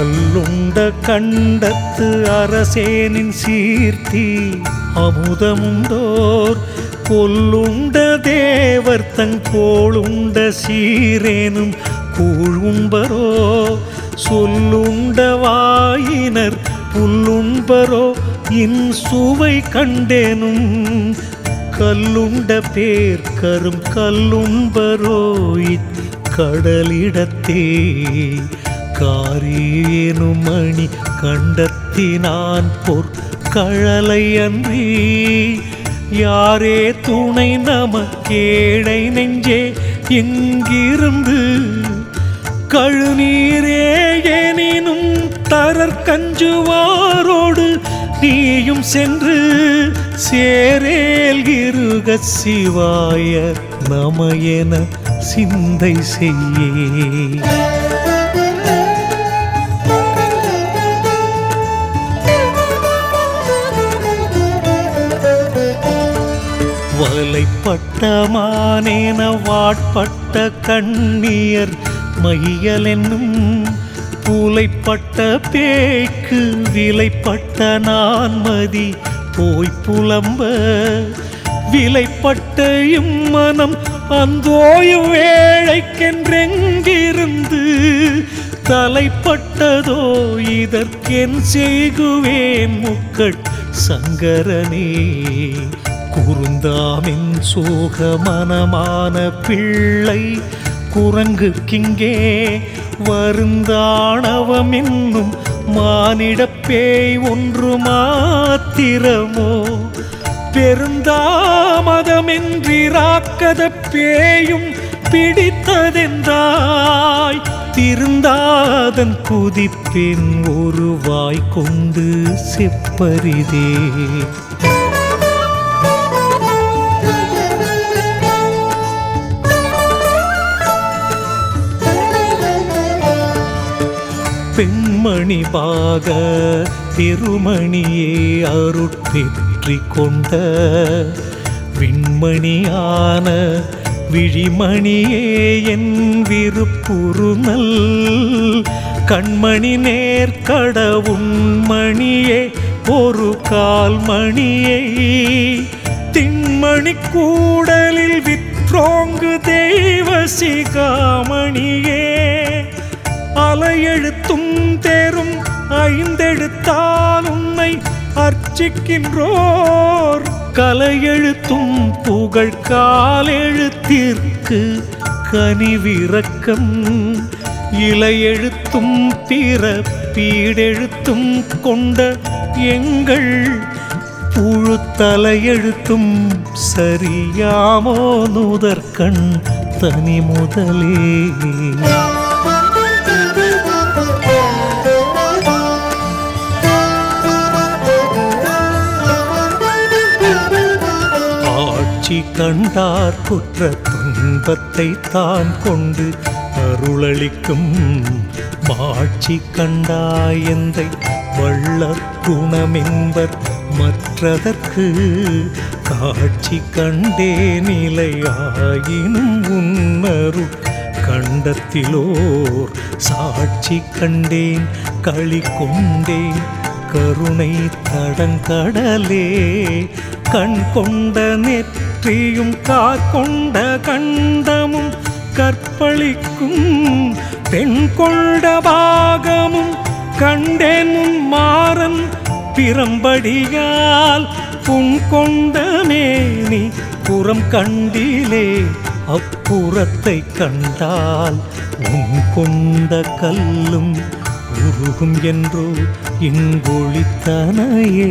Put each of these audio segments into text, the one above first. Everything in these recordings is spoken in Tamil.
கல்லுண்ட கண்டத்து அரசேனின் சீர்த்தி அமுதமுண்டோர் கொல்லுண்ட தேவர் தங்கோளுண்ட சீரேனும் கூழுண்பரோ சொல்லுண்ட வாயினர் புல்லுண்பரோ இன் சுவை கண்டேனும் கல்லுண்ட பேர் கரும் கல்லுண்பரோ இக்கடலிடத்தே காரியேனும் மணி கண்டத்தினான் பொற் கழலை அன்றி யாரே துணை நமக்கேழை நெஞ்சே இங்கிருந்து கழுநீரே எனினும் தரற்கஞ்சுவாரோடு நீயும் சென்று சேரேல் இருக சிவாய நமயென சிந்தை செய்யே வலைப்பட்ட மானேன வாட்பட்ட கண்ணியர் மையலென்னும் பூலைப்பட்ட பேய்க்கு விலைப்பட்ட நான்மதி போய் புலம்ப விலைப்பட்ட இம்மனம் அந்தோயும் வேழைக்கென்றெங்கிருந்து தலைப்பட்டதோ இதற்கென் செய்குவேன் முக்கட் சங்கரனே குறுந்தாமின் சோக மனமான பிள்ளை குரங்குக்கிங்கே வருந்தாணவம் என்னும் மானிடப் பேய் ஒன்று மாத்திரமோ பெருந்தாமதமென்றிராக்கத பேயும் பிடித்ததென்றாய் திருந்தாதன் குதிப்பின் ஒரு வாய் கொண்டு செப்பரிதே பெண்மணி பாக திருமணியே அருட்பெற்றி கொண்ட விண்மணியான விழிமணியே என் விருப்புறுநல் கண்மணி நேர்கட உண்மணியே ஒரு கால் மணியை திண்மணி கூடலில் விற்றோங்கு தெய்வ சிகாமணியே அலையெழுத்தும் தேரும் ஐந்தெழுத்தால் உன்னை அர்ச்சிக்கின்றோர் கலையெழுத்தும் புகழ் காலெழுத்திற்கு கனிவிரக்கம் இலையெழுத்தும் பிற பீடெழுத்தும் கொண்ட எங்கள் புழுத்தலையெழுத்தும் சரியாமோ நுதற்கண் தனி முதலே ஆட்சி கண்டார் குற்ற துன்பத்தை தான் கொண்டு அருளளிக்கும் மாட்சி கண்டாயந்தை வள்ளற் குணமென்பர் மற்றதற்கு காட்சி கண்டே நிலையாயினும் உன்னரு கண்டத்திலோர் சாட்சி கண்டேன் களி கொண்டேன் கருணை தடங்கடலே கண் கொண்ட நெற்றியும் காற்கொண்ட கண்டமும் கற்பழிக்கும் பெண் கொண்ட பாகமும் கண்டேன் உன் மாறன் பிறம்படியால் புண் கொண்ட மேனி புறம் கண்டிலே அப்புறத்தை கண்டால் உன் கொண்ட கல்லும் உருகும் என்றோ இங்கொழித்தனையே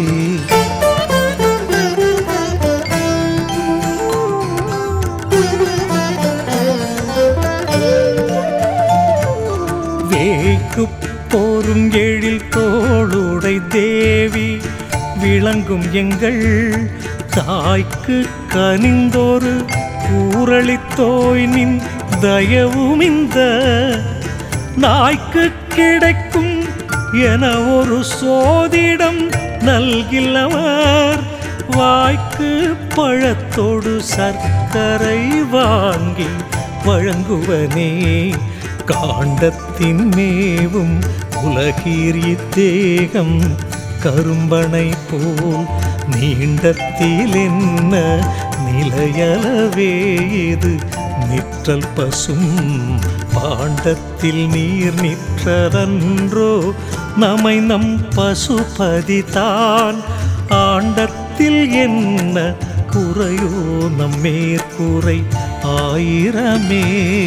வேய்க்கு போரும் எழில் தோளுடை தேவி விளங்கும் எங்கள் தாய்க்கு கனிந்தொரு ஊரளித்தோய் நின் தயவும் இந்த நாய்க்கு கிடைக்கும் என ஒரு சோதிடம் நல்கில்லவர் வாய்க்கு பழத்தோடு சர்க்கரை வாங்கி வழங்குவனே காண்டத்தின் மேவும் உலகீர் இத்தேகம் கரும்பனை போல் நீண்டத்தில் என்ன நிலையளவே இது நிற்றல் பசும் பாண்டத்தில் நீர் நிற்றரன்றோ நமை நம் பசுபதிதான் ஆண்டத்தில் என்ன குறையோ நம் மேற்குறை ஆயிரமே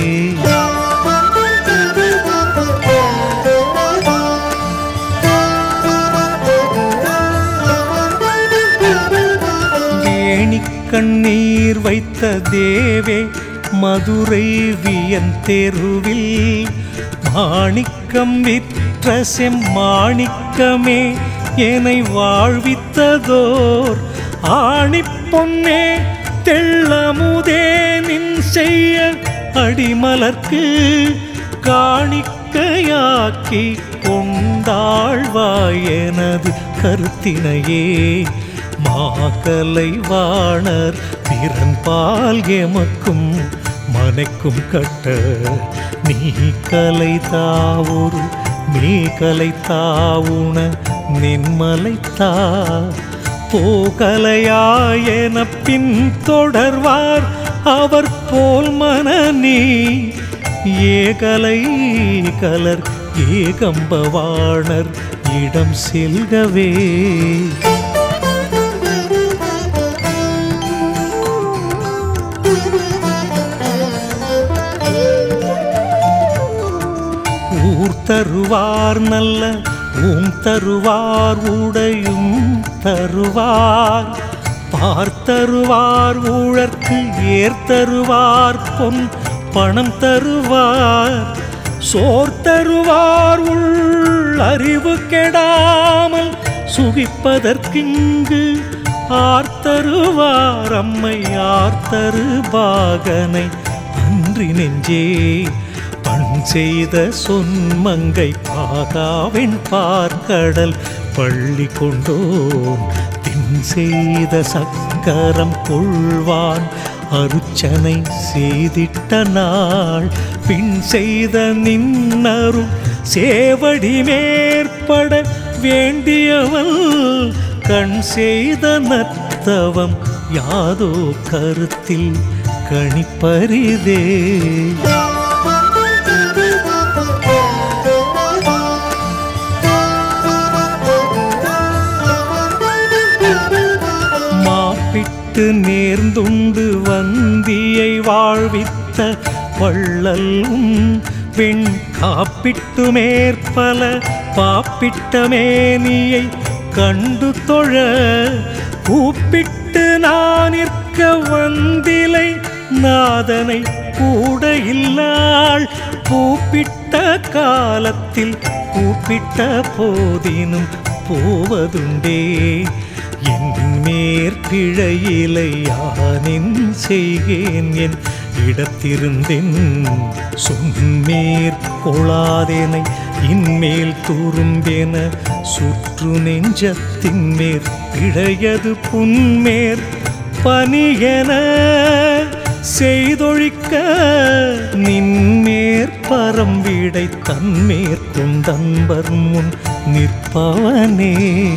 ஏணி கண்ணீர் வைத்த தேவே மதுரை வியன் தெருவில் மாணிக்கம் விற்ற செம்மாணிக்கமே என்னை வாழ்வித்ததோர் ஆணி பொன்னே தெள்ளமுதே நின் செய்ய அடிமலர்க்கு காணிக்கையாக்கி கொண்டாழ்வாய் எனது கருத்தினையே மாக்கலை வாணர் பிறன்பால் எமக்கும் மனைக்கும் கட்ட நீ கலை தாவொரு நீ கலை தாவுண நின்மலை தா போகலையாயென பின் தொடர்வார் அவர் போல் மனநீ ஏகலை கலர் ஏகம்பவாணர் இடம் செல்கவே ஊர் தருவார் நல்ல ஊம் தருவார் உடையும் தருவார் பார்த்தருவார் ஊழற்கு ஏர்த்தருவார் பொன் பணம் தருவார் சோர் தருவார் உள் அறிவு கெடாமல் சுகிப்பதற்கிங்கு ஆர்த்தருவார் அம்மை ஆர்த்தருபாகனை அன்றி நெஞ்சே பண் செய்த சொன்மங்கை பாகாவின் பார்க்கடல் பள்ளி கொண்டோன் பின் செய்த சக்கரம் கொள்வான் அருச்சனை செய்திட்ட நாள் பின் செய்த நின்னரும் சேவடி மேற்பட வேண்டியவள் கண் செய்த நத்தவம் யாதோ கருத்தில் கணிப்பரிதே மாப்பிட்டு நேர்ந்துண்டு வந்தியை வாழ்வித்த வள்ளலும் பெண் காப்பிட்டு மேற்பல பாப்பிட்ட மேனியை கண்டு தொழ கூப்பிட்டு நான் நிற்க வந்திலை நாதனை கூட இல்லாள் கூப்பிட்ட காலத்தில் கூப்பிட்ட போதினும் போவதுண்டே என் மேற்பிழையிலை யானின் செய்கேன் என் இடத்திருந்தேன் சொன்மேற்கொளாதேனை இன்மேல் தூரும்பென சுற்று நெஞ்சத்தின் மேற் பிழையது புன்மேற் பனியென செய்தொழிக்க நின்மேற்பரம் விடை தன்மேற்கொண்டன்பர் முன் நிற்பவனே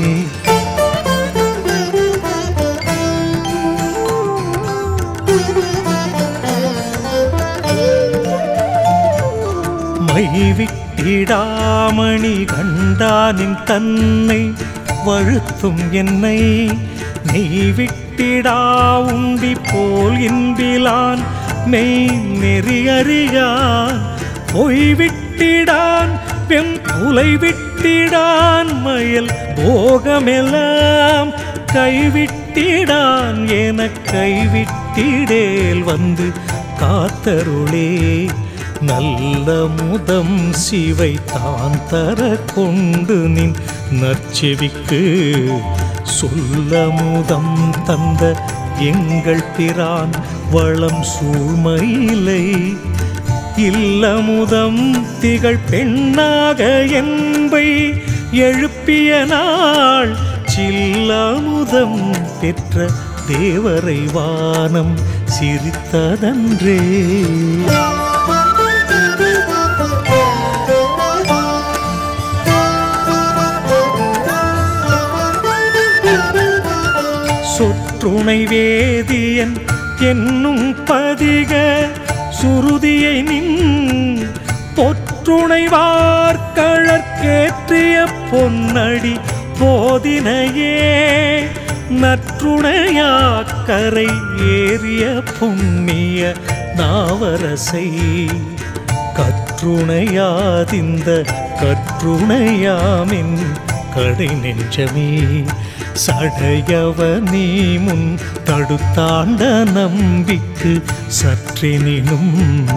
மைவிட்டிடாமணி கண்டானின் தன்னை வழுத்தும் என்னை நெய்விட்டிடா உண்டி போல் இன்பிலான் மெய் நெறியறியான் பொய்விட்டிடான் பெம் புலை விட்டிடான் மயல் போகமெல்லாம் கைவிட்டிடான் என கைவிட்டிடேல் வந்து காத்தருளே நல்ல முதம் சிவை தான் தர கொண்டு நின் நற்செவிக்கு சொல்ல முதம் தந்த எங்கள் பிரான் வளம் சூழ்மையிலை இல்லமுதம் திகழ் பெண்ணாக என்பை எழுப்பிய நாள் சில்லமுதம் பெற்ற தேவரை வானம் சிரித்ததன்றே சொற்றுணை வேதியன் என்னும் பதிக சுருதியை நின் பொற்றுணைவார்கழற்கேற்றிய பொன்னடி போதினையே நற்றுணையாக்கரை ஏறிய புண்ணிய நாவரசை கற்றுணையாதிந்த கற்றுணையாமின் கடை நெஞ்சமே சடையவ நீ முன் தடுத்தாண்ட நம்பிக்கு சற்றெனினும்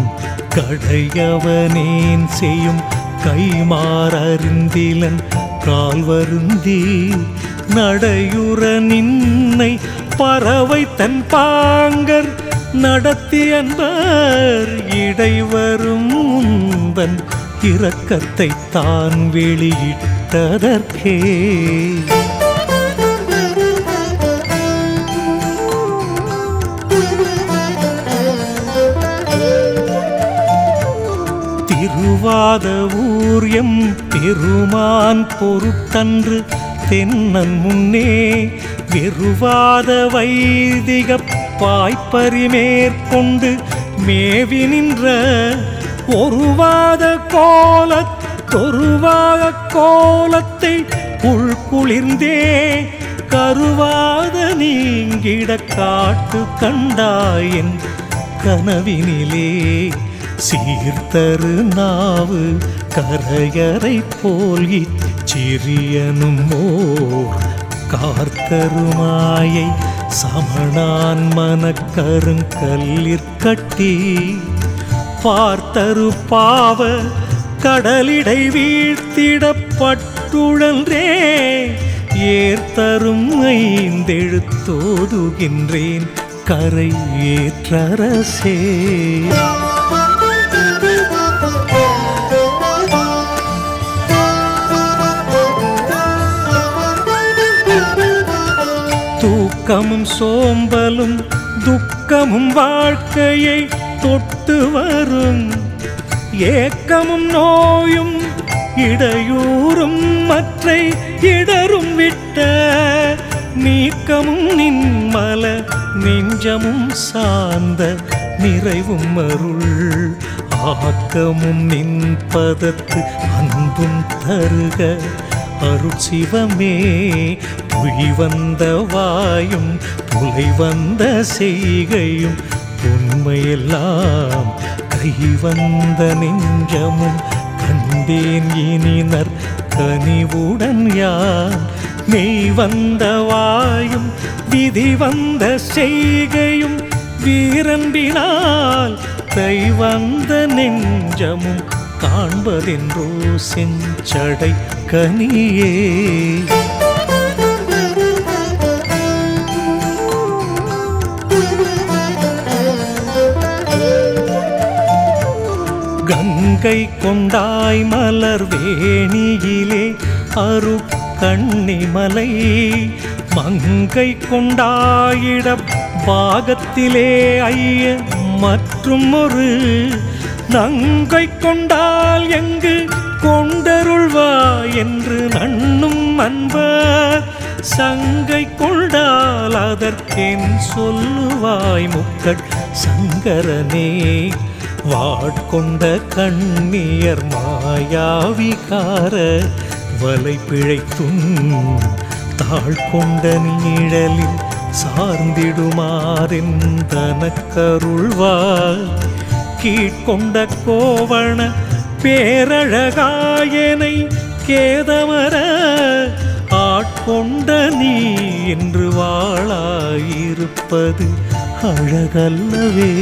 கடையவனேன் செய்யும் கைமாறறிந்திலன் கால் வருந்தி நடையுற நின்னை பறவை தன் பாங்கர் நடத்தி அன்பர் இடைவரும் முந்தன் இரக்கத்தை தான் வெளியிட்டதற்கே திருவாத ஊர்யம் பெருமான் பொருட்டன்று தென்னன் முன்னே வெறுவாத வைதிக பாய்ப்பரிமேற்கொண்டு மேவி நின்ற ஒருவாத கோலத் தொருவாக கோலத்தை உள்குளிர்ந்தே கருவாத நீங்கிட காட்டு கண்டாயன் கனவினிலே சீர்தரு நாவு கரையறை போல் சிறியனும் ஓர் கார்த்தருமாயை சமணான் மனக்கருங்கல்லிற்கட்டி பார்த்தரு பாவ கடலிடை வீழ்த்திடப்பட்டுழன்றே ஏர்த்தரும் ஐந்தெழுத்தோதுகின்றேன் கரை ஏற்றரசே தூக்கமும் சோம்பலும் துக்கமும் வாழ்க்கையை தொட்டு வரும் ஏக்கமும் நோயும் இடையூறும் மற்றை இடரும் விட்ட நீக்கமும் நின்மல நெஞ்சமும் சார்ந்த நிறைவும் அருள் ஆக்கமும் நின்பதத்து அன்பும் தருக அருட்சிவமே புய் வந்த வாயும் புலை வந்த செய்கையும் உண்மையெல்லாம் கை வந்த நெஞ்சமும் கண்டேன் இனினர் கனிவுடன் யான் மெய் வந்த வாயும் விதி வந்த செய்கையும் வீரன்பினால் தை வந்த நெஞ்சமும் காண்பதென்றோ செஞ்சடை கனியே கங்கை கொண்டாய் மலர் வேணியிலே அரு கண்ணிமலை மங்கை கொண்டாயிட பாகத்திலே ஐய மற்றும் ஒரு நங்கை கொண்டால் எங்கு கொண்டருள்வா என்று நண்ணும் அன்பர் சங்கை கொண்டால் அதற்கென் சொல்லுவாய் முக்கட் சங்கரனே வாட்கொண்ட கண்ணியர் மாயாவிகார வலை பிழைத்தும் தாழ் கொண்ட நீழலில் சார்ந்திடுமாறெந்தனக்கருள்வாய் கீழ்கொண்ட கோவண பேரழகாயனை கேதமர ஆட்கொண்ட நீ என்று வாழாயிருப்பது அழகல்லவே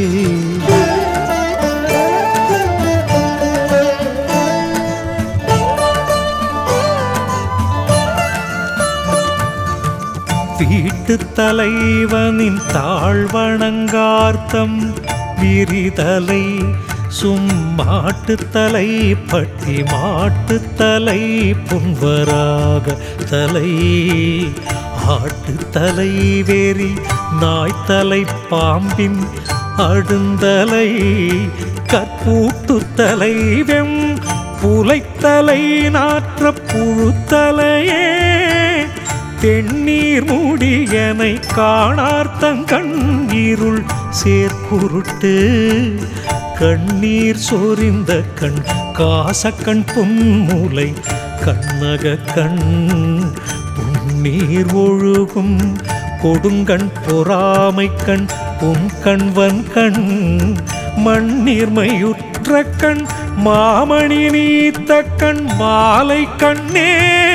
வீட்டு தலைவனின் தாழ்வணங்கார்த்தம் விரிதலை சும்மாட்டு தலை பட்டி மாட்டு தலை புன்வராக தலை ஆட்டு தலை வெறி நாய்த்தலை பாம்பின் அடுந்தலை கற்பூட்டு தலை வெம் புலைத்தலை நாற்ற புழுத்தலையே தென்னீர் மூடியனை காணார்த்தங்கண் இருள் சேர்க்குருட்டு கண்ணீர் சொரிந்த கண் காசக்கண் புன்மூலை கண்ணக கண் புன்னீர் ஒழுகும் கொடுங்கண் பொறாமை கண் புன்கண்வன் கண் மண்ணீர்மையுற்ற கண் மாமணி நீத்த கண் மாலை கண்ணே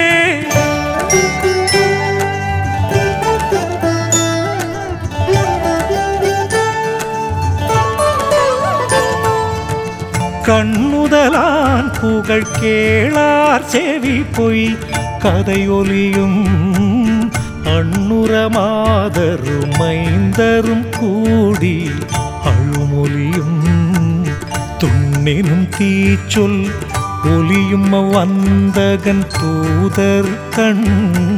கண்ணுதலான் புகழ் கேளார் செவி பொய் கதையொலியும் அண்ணுர மாதரும் மைந்தரும் கூடி அழுமொலியும் துண்ணினும் தீச்சொல் ஒலியும் வந்தகன் தூதர் கண்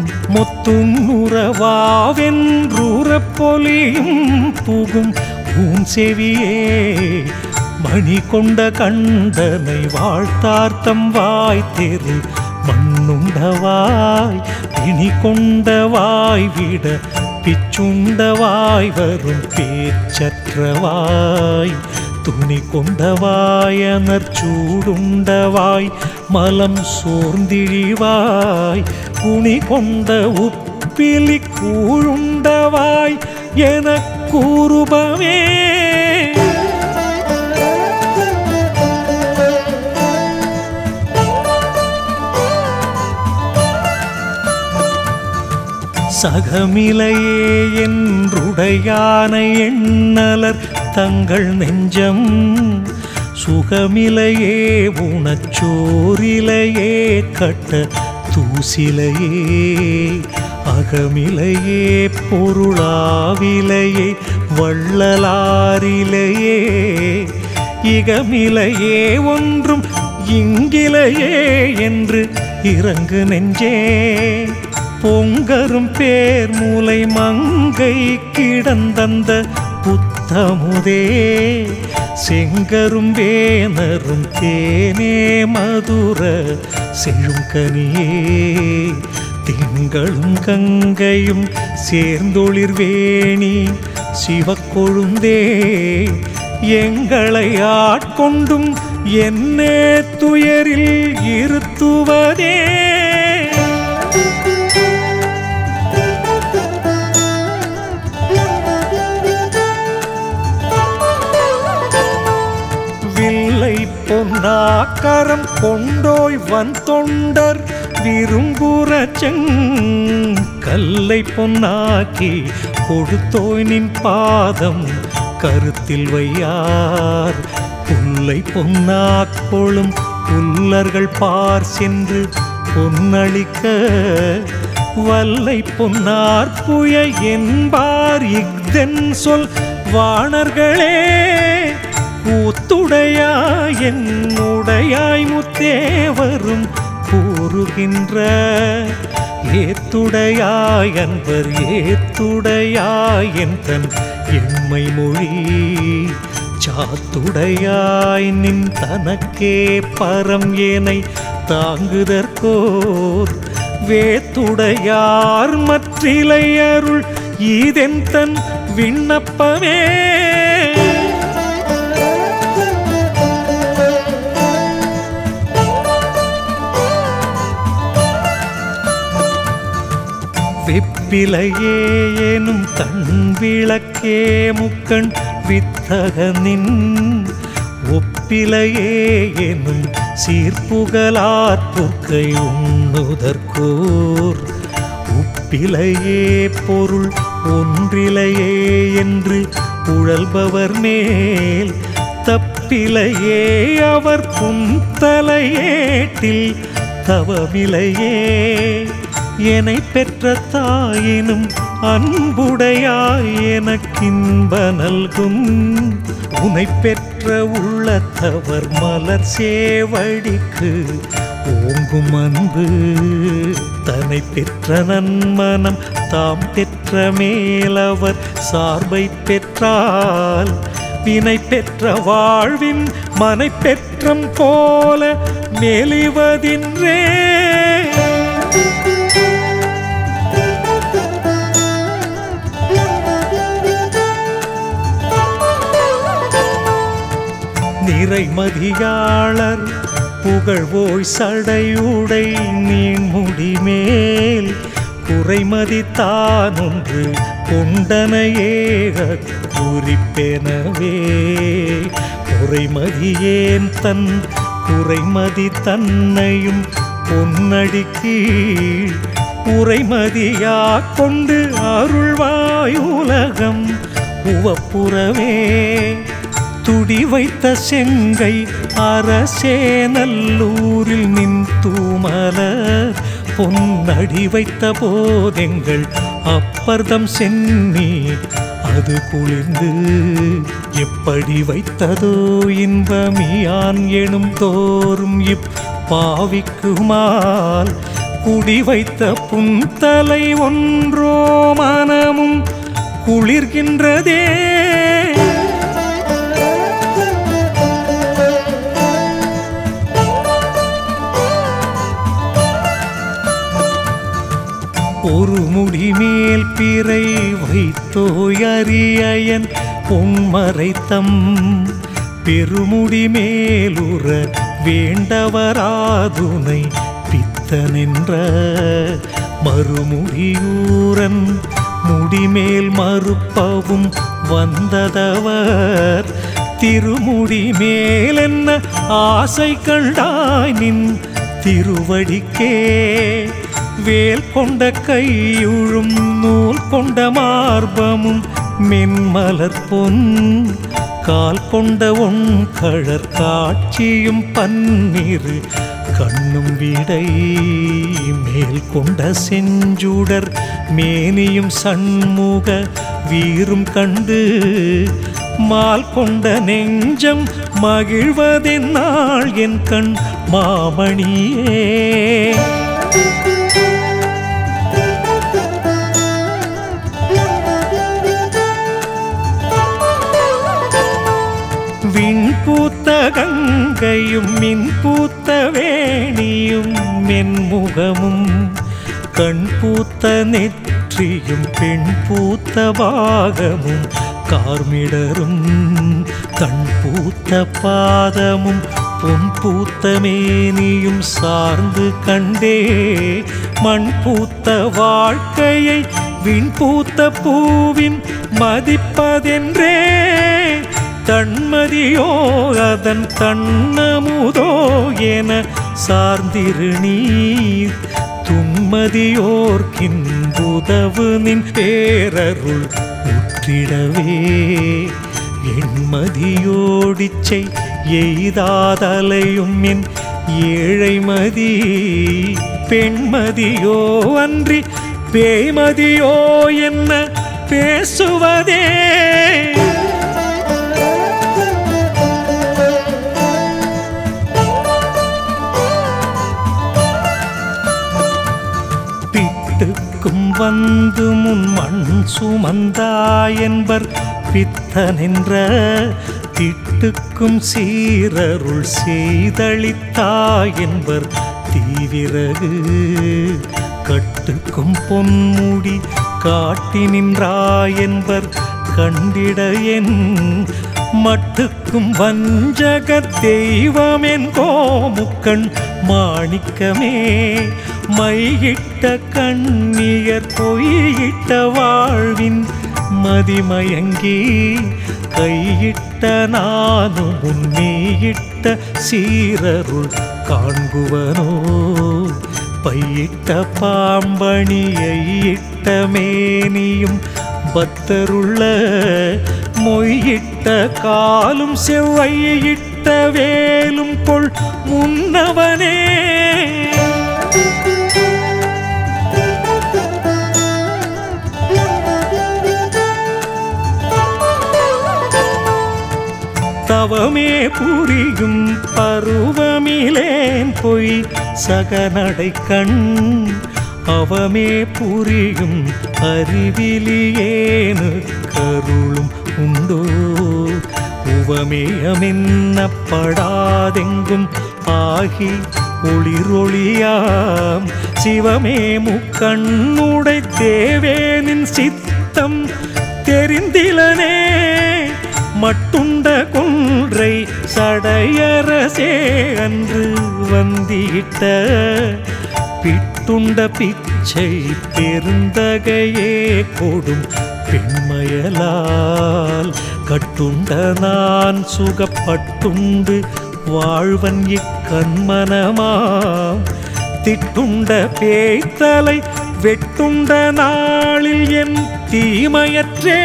மொத்துண்ணுறவாவென்றூறப் பொலியும் புகும் பூன் செவியே மணி கொண்ட கண்டனை வாழ்த்தார்த்தம் வாய் தெரு மண்ணுண்டவாய் பிணி கொண்டவாய் விட பிச்சுண்டவாய் வரும் பேச்சற்றவாய் துணி கொண்டவாயனர் சூடுண்டவாய் மலம் சோர்ந்திழிவாய் குணி கொண்ட உப்பிலி கூழுண்டவாய் எனக் கூறுபவே சகமிலையே என்றுடையான எண்ணலர் தங்கள் நெஞ்சம் சுகமிலையே உணச்சோரிலையே கட்ட தூசிலையே அகமிலையே பொருளாவிலையே வள்ளலாரிலையே இகமிலையே ஒன்றும் இங்கிலையே என்று இறங்கு நெஞ்சே பொங்கரும் பேர் மூலை மங்கை கிடந்தந்த புத்தமுதே செங்கரும் வேனரும் தேனே மதுர செழுங்கனியே திங்களும் கங்கையும் சேர்ந்தொளிர் வேணி சிவக்கொழுந்தே எங்களை ஆட்கொண்டும் என்னே துயரில் இருத்துவதே வில்லை பொன்னாக்கரம் கொண்டோய் வன் தொண்டர் விரும்புற கல்லை பொன்னாக்கி கொடுத்தோய் நின் பாதம் கருத்தில் வையார் புல்லை பொன்னாக்கொளும் புல்லர்கள் பார் சென்று பொன்னளிக்க வல்லை பொன்னார் புய என்பார் இஃதென் சொல் வாணர்களே கூத்துடையாய் என்னுடையாய் முத்தேவரும் கூறுகின்ற ஏத்துடையாய் அன்பர் ஏத்துடையாய் என் தன் எம்மை மொழி சாத்துடையாய் நின் தனக்கே பரம் ஏனை தாங்குதற்கோர் வேத்துடையார் மற்றிலை அருள் ஈதென் தன் விண்ணப்பமே வெப்பிலையே எனும் தன் விளக்கே முக்கண் வித்தகனின் ஒப்பிலையே எனும் சீர்ப்புகளார் பொற்கை உண்ணுதற்கோர் உப்பிலையே பொருள் ஒன்றிலையே என்று உழல்பவர் மேல் தப்பிலையே அவர் புந்தலையேட்டில் தவமிலையே என்னை பெற்ற தாயினும் அன்புடையாய் எனக்கின்ப நல்கும் உனை பெற்ற உள்ளத்தவர் மலர் சேவடிக்கு ஓங்கும் அன்பு தன்னை பெற்ற நன்மனம் தாம் பெற்ற மேலவர் சார்பை பெற்றால் வினை பெற்ற வாழ்வின் மனை பெற்றம் போல மேலிவதின்றே குறைமதியாளர் புகழ்வோய் சடையுடை நீண்முடி மேல் குறைமதி தானொன்று கொண்டனையேக குறிப்பெனவே குறைமதியேன் தன் குறைமதி தன்னையும் பொன்னடி கீழ் உரைமதியா கொண்டு அருள்வாயுலகம் உவப்புறவே துடி வைத்த செங்கை அரசே நல்லூரில் நின் தூமலர் பொன்னடி வைத்த போதெங்கள் அப்பர்தம் சென்னி அது குளிர்ந்து எப்படி வைத்ததோ இன்பமியான் எனும் தோறும் இப் பாவிக்குமால் குடி வைத்த புன்தலை ஒன்றோ மனமும் குளிர்கின்றதே ஒரு முடி மேல் பிறை வைத்தோய் அரியன் பொன்மறைத்தம் பெருமுடி மேலுற வேண்டவராதுனை பித்தனென்ற மறுமுடியூரன் முடிமேல் மறுப்பவும் வந்ததவர் திருமுடி மேலென்ன ஆசை கண்டாய் நின் திருவடிக்கே வேல் கொண்ட கையுழும் நூல் கொண்ட மார்பமும் மென்மலர் பொன் கால் கொண்ட ஒன் கழற் காட்சியும் பன்னிரு கண்ணும் விடை மேல் கொண்ட செஞ்சுடர் மேனியும் சண்முக வீரும் கண்டு மால் கொண்ட நெஞ்சம் மகிழ்வதென்னாள் என் கண் மாமணியே விண்பூத்த கங்கையும் மின் பூத்த வேணியும் மென்முகமும் கண் பூத்த நெற்றியும் பெண் பூத்த பாகமும் கார்மிடரும் கண் பூத்த பாதமும் பொன் பூத்த மேனியும் சார்ந்து கண்டே மண் பூத்த வாழ்க்கையை விண் பூத்த பூவின் மதிப்பதென்றே தன்மதியோ அதன் தன்னமுதோ என சார்ந்திரு நீர் துன்மதியோர்க்கின்புதவு நின் பேரருள் உற்றிடவே எண்மதியோடிச்சை எய்தாதலையும் என் ஏழைமதி பெண்மதியோ அன்றி பேய்மதியோ என்ன பேசுவதே பிட்டுக்கும் வந்து முன் மண் சுமந்தாய் என்பர் பித்தனென்ற திட்டுக்கும் சீரருள் செய்தளித்தாய் என்பர் தீவிரகு கட்டுக்கும் பொன்முடி காட்டி நின்றாய் என்பர் கண்டிட என் மட்டுக்கும் வஞ்சக தெய்வமென் கோமுக்கண் மாணிக்கமே மையிட்ட கண்ணியர் பொய்யிட்ட வாழ்வின் மதிமயங்கி கையிட்ட நானும் உன்னியிட்ட சீரருள் காண்குவனோ பையிட்ட பாம்பணியிட்ட மேனியும் பத்தருள்ள மொய்யிட்ட காலும் செவ்வையிட்ட வேலும் கொள் முன்னவனே தவமே புரியும் பருவமிலேன் பொய் சகநடை கண் அவமே புரியும் அறிவிலியேனு கருளும் உண்டோ உவமேயமென்னப்படாதெங்கும் ஆகி ஒளிரொளியாம் சிவமே முக்கண்ணுடை தேவேனின் சித்தம் தெரிந்திலனே மட்டுண்ட கொன்றை சடையரசே அன்று வந்திட்ட பிட்டுண்ட பிச்சை பெருந்தகையே கொடும் பெண்மயலால் கட்டுண்ட நான் சுகப்பட்டுண்டு வாழ்வன் இக்கண்மனமாம் திட்டுண்ட பேய்த்தலை வெட்டுண்ட நாளில் என் தீமையற்றே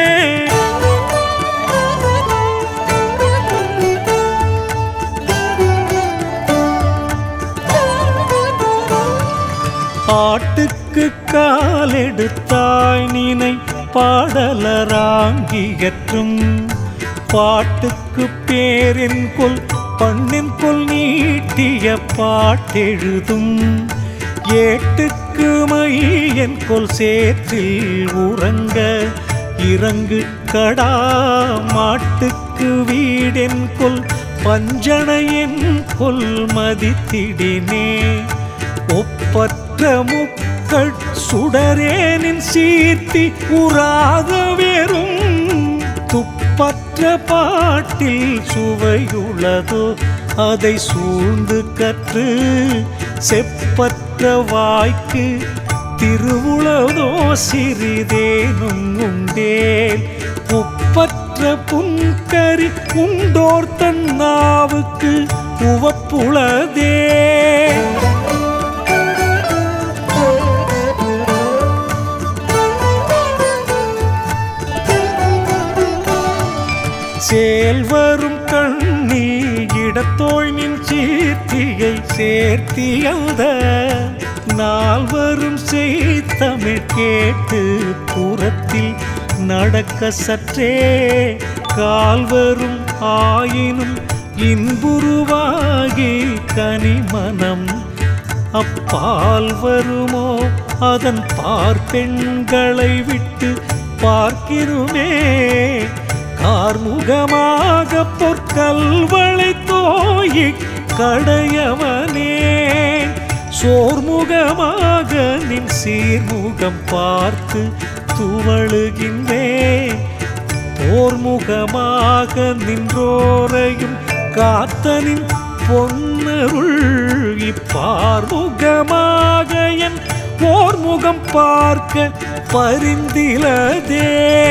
ஆட்டுக்கு காலெடுத்தாய் நினை பாடலராங்கியற்றும் பாட்டுக்கு பேரின் கொல் பண்ணின் கொல் நீட்டிய பாட்டெழுதும் ஏட்டுக்கு மையன் கொல் சேற்றில் உறங்க இறங்கு கடா மாட்டுக்கு வீடென் கொல் பஞ்சனையன் கொல் மதித்திடினே ஒப்பற்ற முக்கள் சுடரேனின் சீர்த்தி உறாத வெறும் துப்பற்ற பாட்டில் சுவையுள்ளதோ அதை சூழ்ந்து கற்று செப்பற்ற வாய்க்கு திருவுளதோ சிறிதேனும் உண்டேன் உப்பற்ற புன்கரி உண்டோர் தன் நாவுக்கு உவப்புளதே சேல்வரும் கண்ணி இடத்தோய் நின் சீர்த்தியை சேர்த்தியல்த நால்வரும் செய்தமிழ் கேட்டு புறத்தில் நடக்க சற்றே கால்வரும் ஆயினும் இன்புருவாகி கனிமனம் அப்பால் வருமோ அதன் பார்ப்பெண்களை விட்டு பார்க்கிறோமே கார்முகமாக பொற்கல்வளை தோயி கடையவனே சோர்முகமாக நின் சீர்முகம் பார்த்து துவழுகின்றேன் போர்முகமாக நின்றோரையும் காத்தனின் பொன்னருள் இப்பார்முகமாக என் போர்முகம் பார்க்க பரிந்திலதே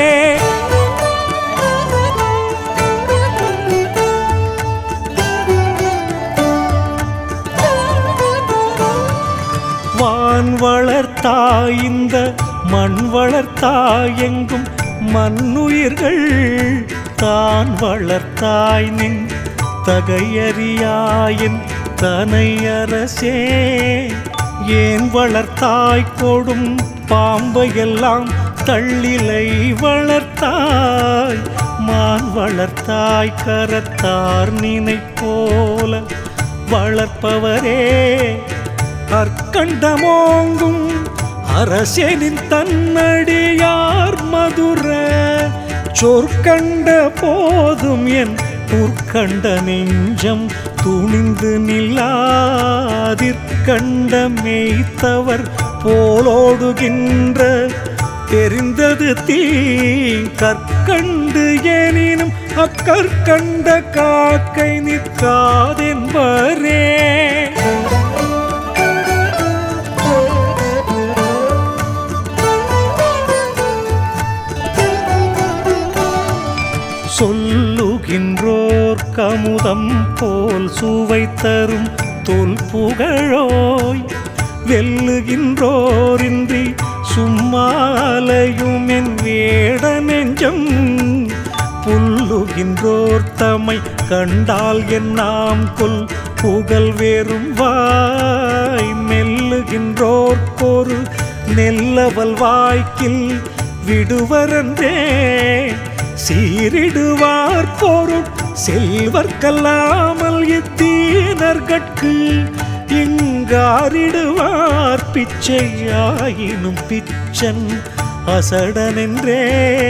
வான் வளர்த்தாய் இந்த மண் வளர்த்தாய் எங்கும் மண்ணுயிர்கள் தான் வளர்த்தாய் நின் தகையறியாயின் தனை அரசே ஏன் வளர்த்தாய் கொடும் பாம்பையெல்லாம் தள்ளிலை வளர்த்தாய் மான் வளர்த்தாய் கரத்தார் நினை போல வளர்ப்பவரே கற்கண்டமோங்கும் அரசனின் தன்னடியார் மதுர சொற்கண்ட போதும் என் புற்கண்ட நெஞ்சம் துணிந்து நில்லாதிற்கண்ட மேய்த்தவர் போலோடுகின்ற தெரிந்தது தீ கற்கண்டு எனினும் அக்கற்கண்ட காக்கை நிற்காதென்பரே சொல்லுகின்றோர் கமுதம் போல் சுவை தரும் தொல் புகழோய் வெல்லுகின்றோரின்றி சும்மாலையும் என் வேட நெஞ்சம் புல்லுகின்றோர் தம்மை கண்டால் என் நாம் கொல் புகழ் வேறும் வாய் மெல்லுகின்றோர்க்கொரு நெல்லவல் வாய்க்கில் விடுவரன்றே சீரிடுவார் பொருள் செல்வர்க்கல்லாமல் எத்தீனர்கட்கு இங்காரிடுவார் பிச்சையாயினும் பிச்சன் அசடனென்றே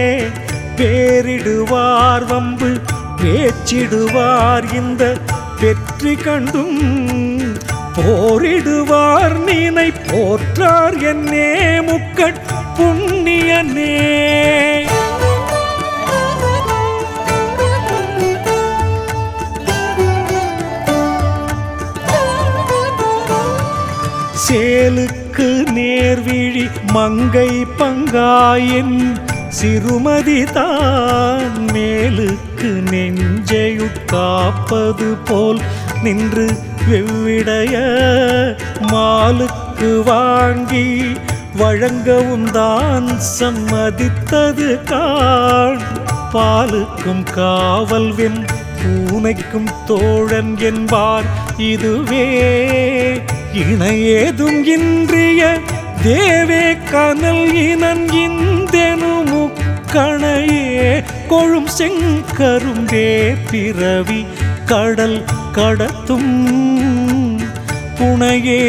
பேரிடுவார் வம்பு பேச்சிடுவார் இந்த வெற்றி கண்டும் போரிடுவார் நீனை போற்றார் என்னே முக்கட் புண்ணியனே சேலுக்கு நேர்விழி மங்கை பங்காயின் சிறுமதி தான் மேலுக்கு நெஞ்சையுட்காப்பது போல் நின்று வெவ்விடைய மாலுக்கு வாங்கி வழங்கவும் தான் சம்மதித்தது காண் பாலுக்கும் காவல் வெம் பூனைக்கும் தோழன் என்பார் இதுவே இணையேதும் இன்றிய தேவே கனல் இனன் இந்தெனு முக்கணையே கொழும் செங்கரும்பே பிறவி கடல் கடத்தும் புனையே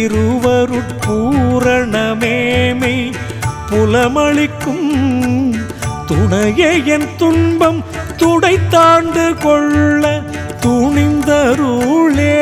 திருவருட்பூரணமேமை புலமளிக்கும் துணையே என் துன்பம் துடை தாண்டு கொள்ள துணிந்தருளே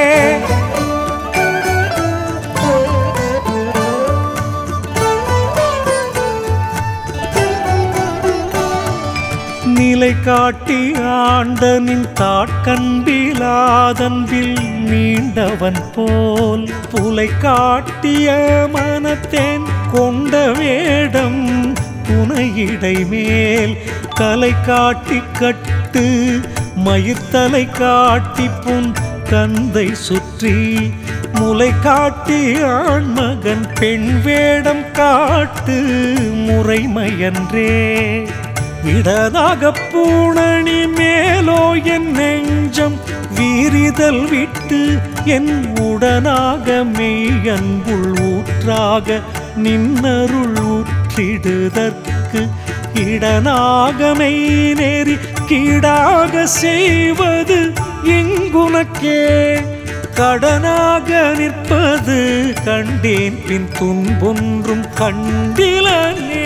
நிலை காட்டி ஆண்டனின் தாட்கண்பிலாதன்பில் நீண்டவன் போல் புலை காட்டிய மனத்தேன் கொண்ட வேடம் புனையிடை மேல் கலை காட்டி கட்டு மயிர்த்தலை காட்டி புன் கந்தை சுற்றி முலை காட்டி ஆண்மகன் பெண் வேடம் காட்டு முறைமையன்றே விடதாக பூணணி மேலோ என் நெஞ்சம் வீரிதல் விட்டு என் உடனாக மெய் அன்புள் ஊற்றாக நின்னருள் ஊற்றிடுதற்கு இடனாக மெய் நேரி கீடாக செய்வது எங்குனக்கே கடனாக நிற்பது கண்டேன் பின் துன்பொன்றும் கண்டிலனே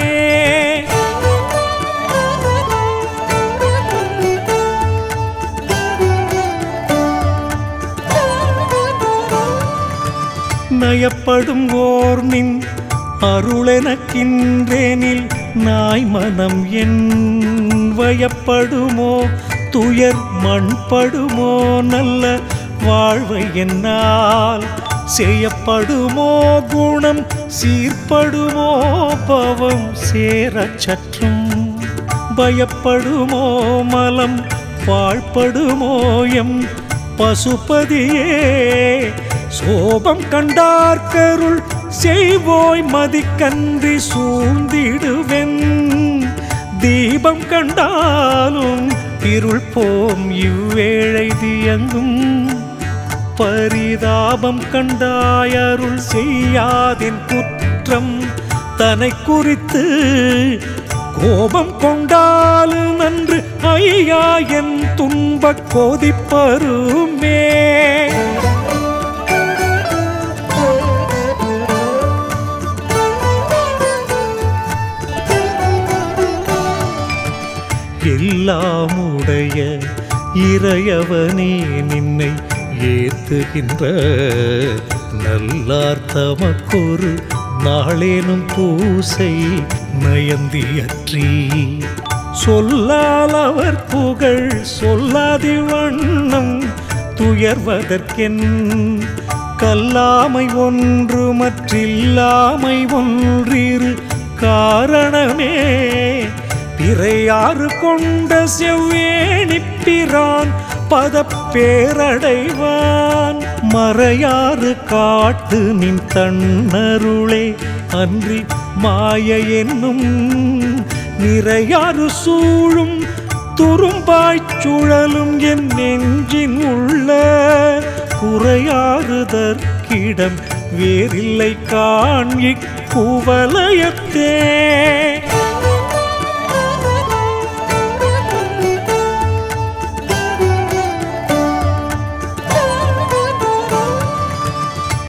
நயப்படும் ஓர் நின் அருளெனக்கின்றேனில் நாய் மனம் என் வயப்படுமோ துயர் மண்படுமோ நல்ல வாழ்வை என்னால் செய்யப்படுமோ குணம் சீர்படுமோ பவம் சேரச் சற்றும் பயப்படுமோ மலம் வாழ்படுமோ எம் பசுபதியே சோபம் கண்டார்கருள் செய்வோய் மதிக்கன்றி சூழ்ந்திடுவென் தீபம் கண்டாலும் இருள் போம் இவ்வேளை தியங்கும் பரிதாபம் கண்டாயருள் செய்யாதின் குற்றம் தன்னை குறித்து கோபம் கொண்டாலு நன்று ஐயா என் துன்பக் கோதிப்பருமே எல்லாமுடைய இறையவனே நின்னை ஏத்துகின்ற நல்லார் தமக்கொரு நாளேனும் பூசை நயந்தியற்றி சொல்லால் அவர் புகழ் சொல்லாதி வண்ணம் துயர்வதற்கென் கல்லாமை ஒன்று மற்றில்லாமை ஒன்றிரு காரணமே பிறையாறு கொண்ட செவ்வேணிப்பிரான் பதப்பேரடைவான் மறையாறு காட்டு நின் தன்னருளே அன்றி மாய என்னும் நிறையாறு சூழும் துரும்பாய்ச் சுழலும் என் நெஞ்சின் உள்ள குறையாறுதற்கிடம் வேறில்லை காண் இக்குவலயத்தே